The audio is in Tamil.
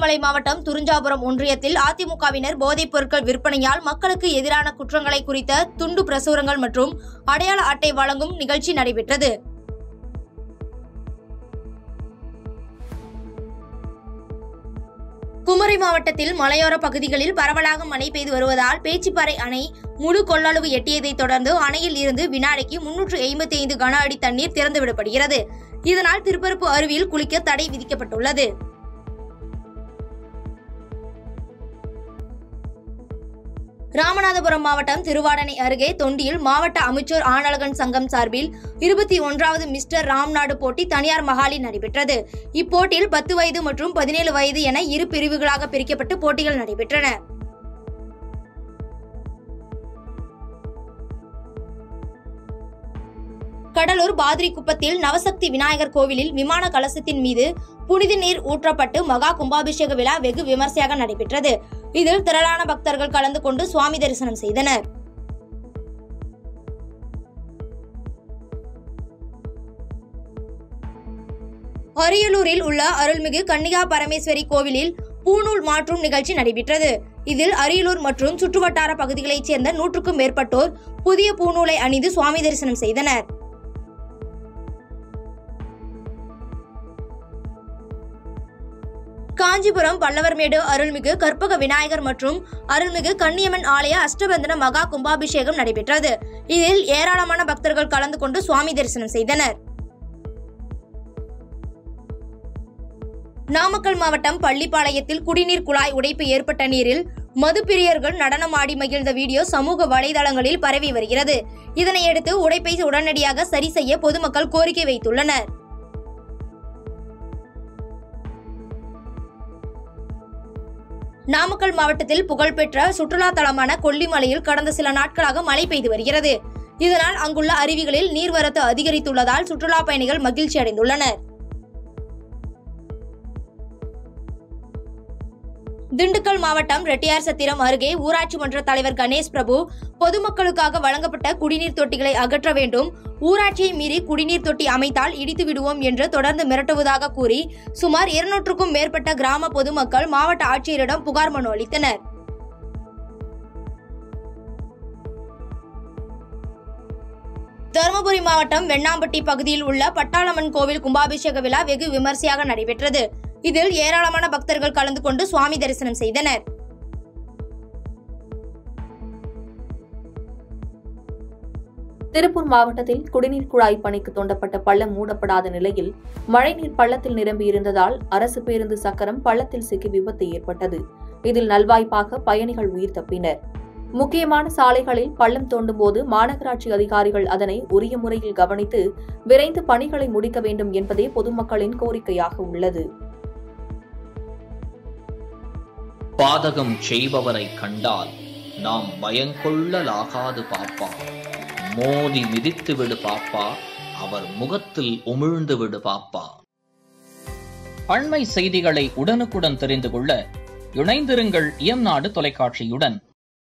திருவண்ணாமலை மாவட்டம் துறிஞ்சாபுரம் ஒன்றியத்தில் அதிமுகவினர் போதைப் பொருட்கள் விற்பனையால் மக்களுக்கு எதிரான குற்றங்களை குறித்த துண்டு பிரசுரங்கள் மற்றும் அடையாள அட்டை வழங்கும் நிகழ்ச்சி நடைபெற்றது குமரி மாவட்டத்தில் மலையோர பகுதிகளில் பரவலாக மழை பெய்து வருவதால் பேச்சிப்பாறை அணை முழு கொள்ளளவு எட்டியதைத் தொடர்ந்து அணையில் இருந்து வினாடிக்கு முன்னூற்று ஐம்பத்தி ஐந்து கன அடி தண்ணீர் திறந்துவிடப்படுகிறது இதனால் திருப்பரப்பு அருவியில் குளிக்க தடை விதிக்கப்பட்டுள்ளது ராமநாதபுரம் மாவட்டம் திருவாடனை அருகே தொண்டியில் மாவட்ட அமைச்சர் ஆனழகன் சங்கம் சார்பில் இருபத்தி ஒன்றாவது மிஸ்டர் ராம்நாடு போட்டி தனியார் மகாலில் நடைபெற்றது இப்போட்டியில் பத்து வயது மற்றும் பதினேழு வயது என இரு பிரிவுகளாக பிரிக்கப்பட்டு போட்டிகள் நடைபெற்றன கடலூர் பாதிரி குப்பத்தில் நவசக்தி விநாயகர் கோவிலில் விமான கலசத்தின் மீது புனித நீர் ஊற்றப்பட்டு மகா கும்பாபிஷேக விழா வெகு விமர்சையாக நடைபெற்றது இதில் திரளான பக்தர்கள் கலந்து கொண்டு சுவாமி தரிசனம் செய்தனர் அரியலூரில் உள்ள அருள்மிகு கன்னிகா பரமேஸ்வரி கோவிலில் பூநூல் மாற்றும் நிகழ்ச்சி நடைபெற்றது இதில் அரியலூர் மற்றும் சுற்றுவட்டார பகுதிகளைச் சேர்ந்த நூற்றுக்கும் மேற்பட்டோர் புதிய பூநூலை அணிந்து சுவாமி தரிசனம் செய்தனர் காஞ்சிபுரம் பல்லவர்மேடு அருள்மிகு கற்பக விநாயகர் மற்றும் அருள்மிகு கன்னியம்மன் ஆலய அஷ்டபந்தன மகா கும்பாபிஷேகம் நடைபெற்றது இதில் ஏராளமான பக்தர்கள் கலந்து கொண்டு சுவாமி தரிசனம் செய்தனர் நாமக்கல் மாவட்டம் பள்ளிப்பாளையத்தில் குடிநீர் குழாய் உடைப்பு ஏற்பட்ட நீரில் மதுப்பிரியர்கள் நடனமாடி மகிழ்ந்த வீடியோ சமூக வலைதளங்களில் பரவி வருகிறது இதனையடுத்து உடைப்பை உடனடியாக சரி செய்ய பொதுமக்கள் கோரிக்கை வைத்துள்ளனர் நாமக்கல் மாவட்டத்தில் புகழ்பெற்ற சுற்றுலா தலமான கொல்லிமலையில் கடந்த சில நாட்களாக மழை பெய்து வருகிறது இதனால் அங்குள்ள அருவிகளில் நீர்வரத்து அதிகரித்துள்ளதால் சுற்றுலா பயணிகள் மகிழ்ச்சி அடைந்துள்ளனர் திண்டுக்கல் மாவட்டம் ரெட்டியார் சத்திரம் அருகே ஊராட்சி மன்ற தலைவர் கணேஷ் பிரபு பொதுமக்களுக்காக வழங்கப்பட்ட குடிநீர் தொட்டிகளை அகற்ற வேண்டும் ஊராட்சியை மீறி குடிநீர் தொட்டி அமைத்தால் இடித்து விடுவோம் என்று தொடர்ந்து மிரட்டுவதாக கூறி சுமார் இருநூற்றுக்கும் மேற்பட்ட கிராம பொதுமக்கள் மாவட்ட ஆட்சியரிடம் புகார் மனு அளித்தனர் தருமபுரி மாவட்டம் வெண்ணாம்பட்டி பகுதியில் உள்ள பட்டாளம்மன் கோவில் கும்பாபிஷேக விழா வெகு விமர்சையாக நடைபெற்றது இதில் ஏராளமான பக்தர்கள் கலந்து கொண்டு சுவாமி தரிசனம் செய்தனர் திருப்பூர் மாவட்டத்தில் குடிநீர் குழாய் பணிக்கு தோண்டப்பட்ட பள்ளம் மூடப்படாத நிலையில் மழைநீர் பள்ளத்தில் நிரம்பியிருந்ததால் அரசு பேருந்து சக்கரம் பள்ளத்தில் சிக்கி விபத்து ஏற்பட்டது இதில் நல்வாய்ப்பாக பயணிகள் உயிர் தப்பினர் முக்கியமான சாலைகளில் பள்ளம் தோண்டும் போது மாநகராட்சி அதிகாரிகள் அதனை உரிய முறையில் கவனித்து விரைந்து பணிகளை முடிக்க வேண்டும் என்பதே பொதுமக்களின் கோரிக்கையாக உள்ளது பாதகம் செய்பவரை கண்டால் நாம் பயங்கொள்ளலாகாது பாப்பா மோதி மிதித்து விடு பாப்பா அவர் முகத்தில் உமிழ்ந்து விடு பாப்பா அண்மை செய்திகளை உடனுக்குடன் தெரிந்து கொள்ள இணைந்திருங்கள் இயம்நாடு தொலைக்காட்சியுடன்